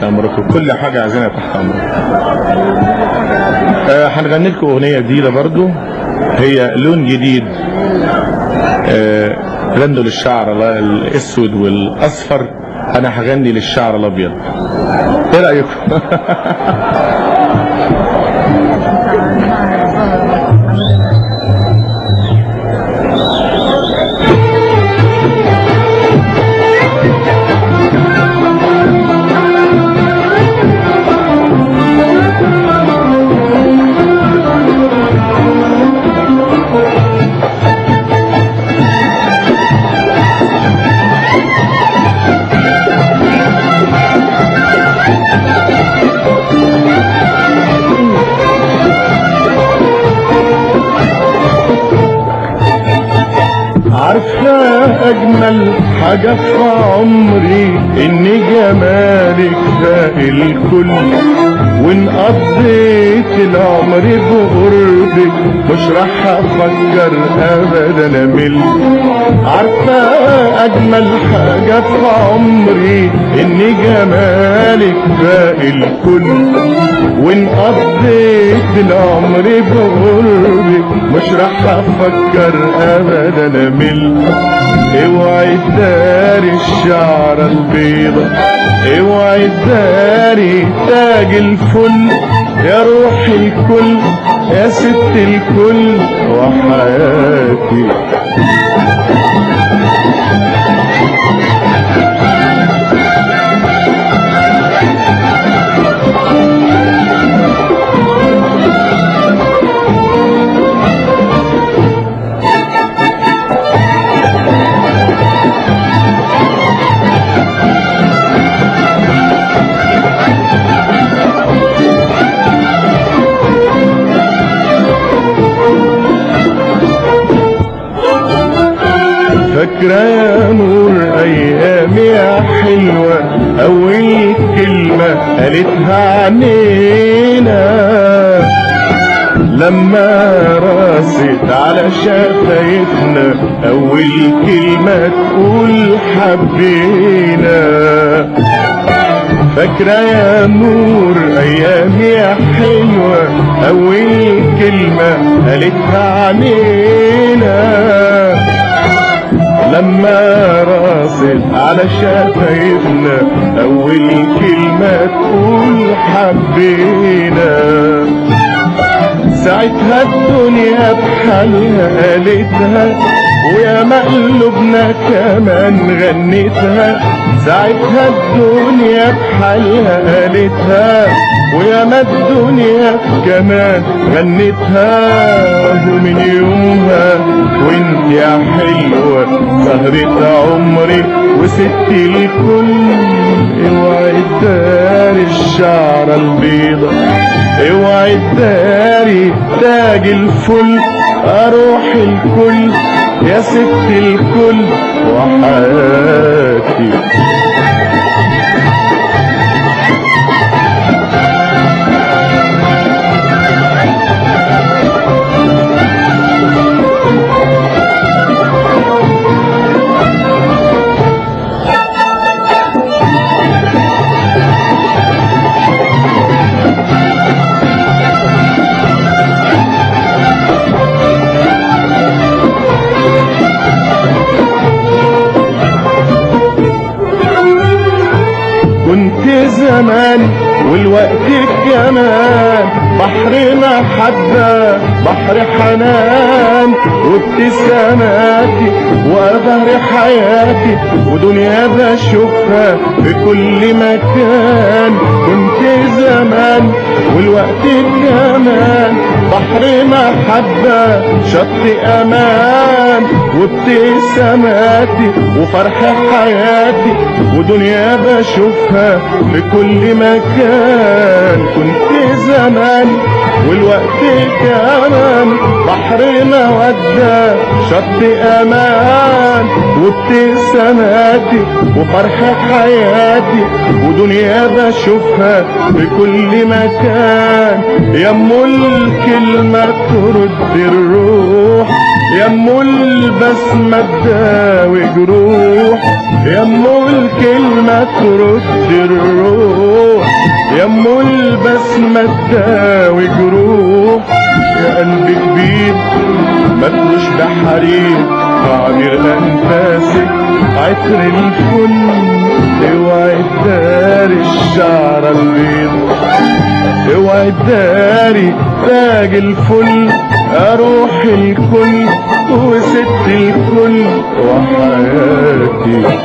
امركم كل حاجه عايزينها تحت امركم آه، هنغني لكم اغنيه جديده برضو هي لون جديد آه، غنوا للشعر ال- الاسود والاصفر انا هغني للشعر الابيض ايه رايكم عارفة أجمل حاجة في عمري إن جمالك فاق الكل وإن قضيت العمر بقربك مش راح أفكر أبدا أمل عارفة أجمل حاجة في عمري إن جمالك فاق الكل وإن قضيت العمر بقربك مش راح أفكر أبدا أمل اوعي تداري الشعر البيضة اوعي تداري تاج الفل يا روح الكل يا ست الكل وحياتي فاكرة يا نور أيام يا حلوة أول كلمة قالتها عنينا لما راست على شفايفنا أول كلمة تقول حبينا فاكرة يا نور أيام يا حلوة أول كلمة قالتها عنينا لما راست على شفايفنا اول كلمة تقول حبينا ساعتها الدنيا بحالها قالتها ويا مقلوبنا كمان غنيتها ساعتها الدنيا بحالها قالتها ويا ما الدنيا كمان غنيتها ومن يومها وانت يا حلوة سهرة عمري وست الكل اوعي تداري الشعر البيضة اوعي تداري تاج الفل اروح الكل يا ست الكل وحياتي كنت زمان والوقت كمان بحر محبة بحر حنان وابتساماتي وظهر حياتي ودنيا بشوفها في كل مكان كنت زمان والوقت كمان بحر محبة شط أمان وابتساماتي وفرح حياتي ودنيا بشوفها في كل مكان كنت زمان والوقت كمان بحر مودة شط أمان وابتساماتي وفرح حياتي ودنيا بشوفها في كل مكان يا ملك كلمة ترد الروح يمو البسمة تداوي جروح يمو الكلمة ترد الروح يمو البسمة تداوي جروح يا قلب كبير مدلوش بحرير عبير انفاسك عطر الفل اوعي تداري الشعرة البيض اوعي تداري تاج الفل اروح الكل وست الكل وحياتي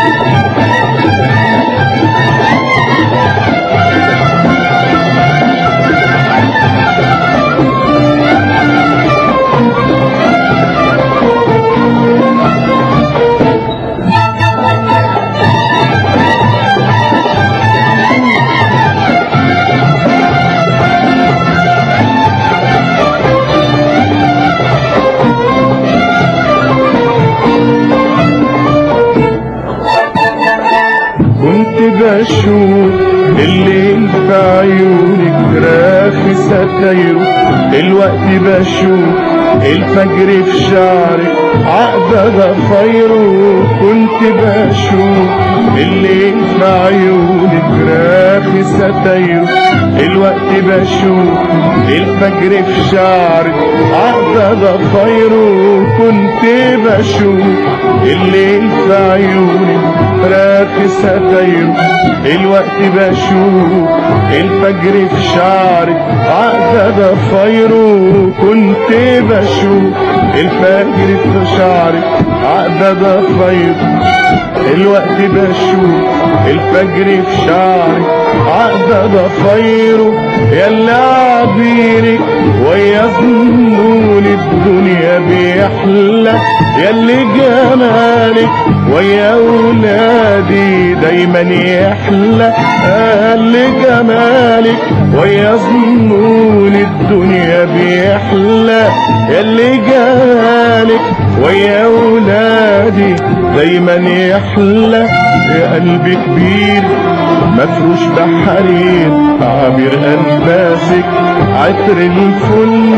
كنت بشوف الليل في عيونك راخي ستايره الوقت بشوف الفجر في شعرك عقدة ضفايره كنت بشوف الليل في عيونك راخي ستايره الوقت بشوف الفجر في شعرك عقدة ضفايره كنت بشوف الليل في عيونك راخي ستايره الوقت بشوف الفجر في شعرك عقدة ضفايره كنت بشوف الفجر في شعرك عقدة ضفايره الوقت بشوف الفجر في شعرك عقدة ضفايره يلا عبيرك ويا ظنون الدنيا بيحلى ياللي جمالك ويا ولادي دايما يحلى اللي جمالك ويا ظنون الدنيا بيحلى ياللي جمالك ويا ولادي دايما يحلى يا قلبي كبير مفروش بحرير عابر انفاسك عطر الفل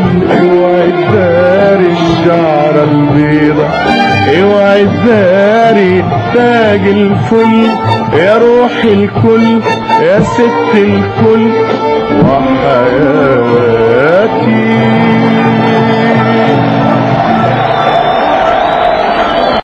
اوعي تداري الشعرة البيضة اوعي تداري تاج الفل يا روح الكل يا ست الكل وحياتي